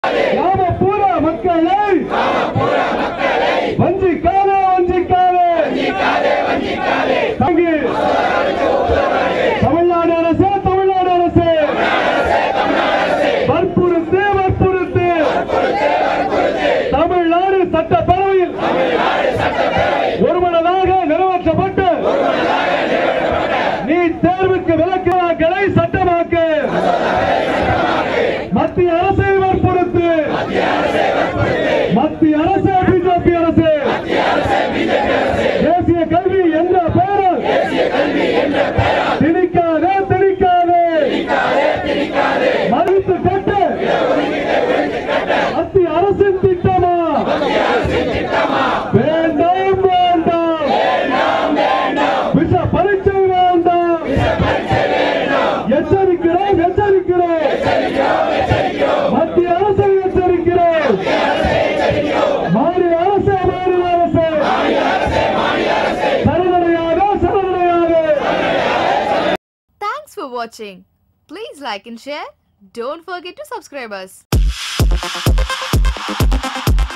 கிராமப்புற மக்களை வஞ்சிக்காதே வஞ்சிக்காதே தங்கி தமிழ்நாடு அரசு தமிழ்நாடு அரசு வற்புறுத்து வற்புறுத்து தமிழ்நாடு சட்டப்பேரவையில் ஒருமனதாக நிறைவேற்றப்பட்டு நீ தேர்வுக்கு விலக்குகளை சட்டமாக்கு மத்திய அரசை வற்புறுத்து மத்திய அரசு பிஜேபி அரசு தேசிய கல்வி என்ற பெயரில் திணிக்காதே திணிக்காதே மறுத்து கட்டு மத்திய அரசின் திட்டமா வேண்டாம் வேண்டாம் விஷ பரீட்சை வேண்டாம் எச்சரிக்கிறோம் எச்சரிக்கிறோம் மத்திய அரசை எச்சரிக்கிறோம் மாநில அரசு மாநில அரசு சரணடையாக சரணடையாக Thanks for watching. Please like and share. Don't forget to subscribe us.